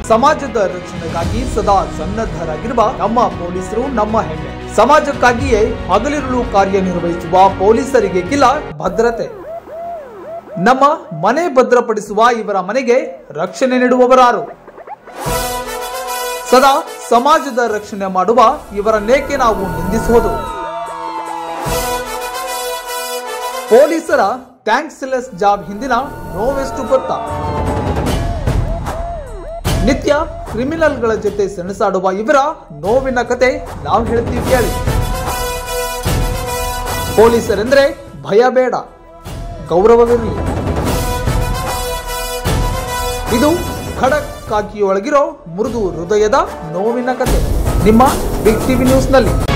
ಸಮಾಜದ ರಕ್ಷಣೆಗಾಗಿ ಸದಾ ಸನ್ನದ್ಧರಾಗಿರುವ ನಮ್ಮ ಪೊಲೀಸರು ನಮ್ಮ ಹೆಮ್ಮೆ ಸಮಾಜಕ್ಕಾಗಿಯೇ ಹಗಲಿರುಳು ಕಾರ್ಯನಿರ್ವಹಿಸುವ ಪೊಲೀಸರಿಗೆ ಕಿಲ್ಲ ಭದ್ರತೆ ನಮ್ಮ ಮನೆ ಭದ್ರಪಡಿಸುವ ಇವರ ಮನೆಗೆ ರಕ್ಷಣೆ ನೀಡುವವರಾರು ಸದಾ ಸಮಾಜದ ರಕ್ಷಣೆ ಮಾಡುವ ಇವರನ್ನೇಕೆ ನಾವು ನಿಂದಿಸುವುದು ಪೊಲೀಸರ ಟ್ಯಾಂಕ್ಸ್ಲೆಸ್ ಜಾಬ್ ಹಿಂದಿನ ನೋವೆಷ್ಟು ಗೊತ್ತಾ ನಿತ್ಯ ಕ್ರಿಮಿನಲ್ಗಳ ಜೊತೆ ಸೆಣಸಾಡುವ ಇವರ ನೋವಿನ ಕತೆ ನಾವು ಹೇಳ್ತೀವಿ ಕೇಳಿ ಪೊಲೀಸರೆಂದ್ರೆ ಭಯ ಬೇಡ ಗೌರವವಿರಲಿ ಇದು ಖಡಕ್ ಕಾಕಿಯೊಳಗಿರೋ ಮೃದು ಹೃದಯದ ನೋವಿನ ಕತೆ ನಿಮ್ಮ ಬಿಗ್ ಟಿವಿ ನ್ಯೂಸ್ನಲ್ಲಿ